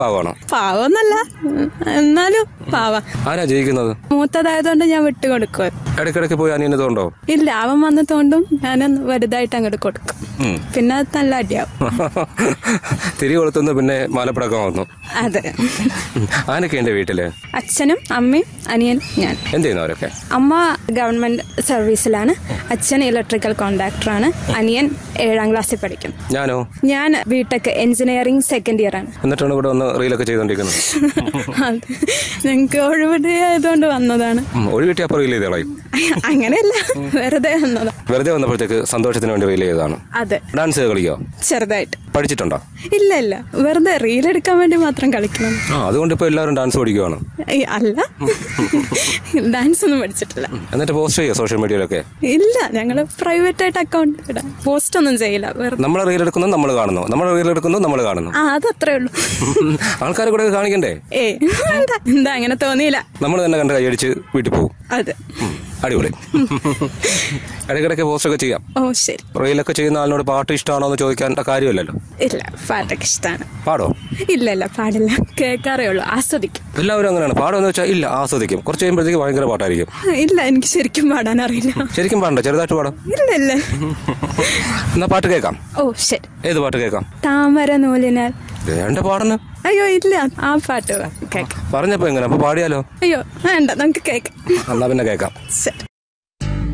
പാവാണോ പാവന്നല്ല എന്നാലും പാവ ആരാ ജയിക്കുന്നത് മൂത്തതായതുകൊണ്ട് ഞാൻ വിട്ടുകൊടുക്കും ഇടയ്ക്കിടയ്ക്ക് പോയി അനിയനതുണ്ടോ ഇല്ല അവൻ വന്ന് തോണ്ടും ഞാനൊന്ന് വലുതായിട്ട് അങ്ങോട്ട് കൊടുക്കും ഉം. പിന്നെ അത് നല്ല അടിയാവും തിരി കൊളുത്തുന്നു പിന്നെ മാലപ്പടക്കം വന്നു അതെ ആനൊക്കെ എന്റെ വീട്ടില് അച്ഛനും അമ്മയും അനിയനും ഞാൻ എന്ത് ചെയ്യുന്നു അവരൊക്കെ അമ്മ ഗവൺമെന്റ് സർവീസിലാണ് അച്ഛൻ ഇലക്ട്രിക്കൽ കോൺട്രാക്ടറാണ് അനിയൻ ഏഴാം ക്ലാസ്സിൽ പഠിക്കും ഞാനോ ഞാൻ ബിടെക് എഞ്ചിനീയറിംഗ് സെക്കൻഡ് ഇയർ ആണ് എന്നിട്ടാണ് ഇവിടെ ഒന്ന് റീലൊക്കെ ചെയ്തോണ്ടിരിക്കുന്നത് അത് ഞങ്ങൾക്ക് ഒഴിവിടെ ആയതുകൊണ്ട് വന്നതാണ് ഉം, ഒരു വീട്ടിൽ അപ്പൊ റീൽ ചെയ്ത് കളയും അങ്ങനെയല്ല വെറുതെ വന്നതാ വെറുതെ വന്നപ്പോഴത്തേക്ക് സന്തോഷത്തിന് വേണ്ടി റീൽ ചെയ്തതാണ് അതെ ഡാൻസ് കളിക്കോ ചെറുതായിട്ട് പഠിച്ചിട്ടുണ്ടോ ഇല്ല ഇല്ല വെറുതെ റീൽ എടുക്കാൻ വേണ്ടി മാത്രം കളിക്കണം ആ അതുകൊണ്ട് ഇപ്പൊ എല്ലാവരും ഡാൻസ് പഠിക്കുവാണ് ഏയ്, അല്ല ഡാൻസ് ഒന്നും പഠിച്ചിട്ടില്ല എന്നിട്ട് പോസ്റ്റ് ചെയ്യോ സോഷ്യൽ മീഡിയയിലൊക്കെ ഇല്ല ഞങ്ങള് പ്രൈവറ്റ് ആയിട്ട് അക്കൗണ്ട് ഇടാം പോസ്റ്റ് ഒന്നും ചെയ്യില്ല വെറുതെ നമ്മൾ റീൽ എടുക്കുന്നത് നമ്മൾ കാണുന്നു നമ്മൾ റീൽ എടുക്കുന്നത് നമ്മൾ കാണുന്നു ആ അതത്രേ ഉള്ളൂ ആൾക്കാർ കൂടെ കാണിക്കണ്ടേ ഏ വേണ്ട എന്താ അങ്ങനെ തോന്നിയില്ല നമ്മൾ തന്നെ കണ്ട് കൈയടിച്ച് വീട്ടിൽ പോകും അതെ അടിപൊളി ഇടയ്ക്കിടയ്ക്ക് പോസ്റ്റ് ഒക്കെ ചെയ്യാം ഓ ശരി റീലൊക്കെ ചെയ്യുന്ന ആളിനോട് പാട്ട് ഇഷ്ടമാണോ എന്ന് ചോദിക്കാൻ കാര്യമില്ലല്ലോ ഇല്ല പാട്ടൊക്കെ ഇഷ്ടമാണ് പാടോ ഇല്ല ഇല്ല പാടില്ല കേൾക്കാറേ ഉള്ളൂ ആസ്വദിക്കും എല്ലാവരും അങ്ങനെയാണ് പാടോന്ന് വെച്ചാൽ ഇല്ല ആസ്വദിക്കും കുറച്ച് കഴിയുമ്പോഴത്തേക്ക് ഭയങ്കര പാട്ടായിരിക്കും ഇല്ല എനിക്ക് ശരിക്കും പാടാൻ അറിയില്ല ശരിക്കും പാടണ്ട ചെറുതായിട്ട് പാടാം ഇല്ല ഇല്ല എന്നാ പാട്ട് കേൾക്കാം ഓ ശരി ഏത് പാട്ട് കേൾക്കാം താമര നൂലിനാൽ വേണ്ട പാടുന്നു അയ്യോ ഇല്ല ആ പാട്ട് കേൾക്കാം പറഞ്ഞപ്പോ എങ്ങനെ അപ്പൊ പാടിയാലോ അയ്യോ വേണ്ട നമുക്ക് കേൾക്കാം എന്നാ പിന്നെ കേൾക്കാം ശരി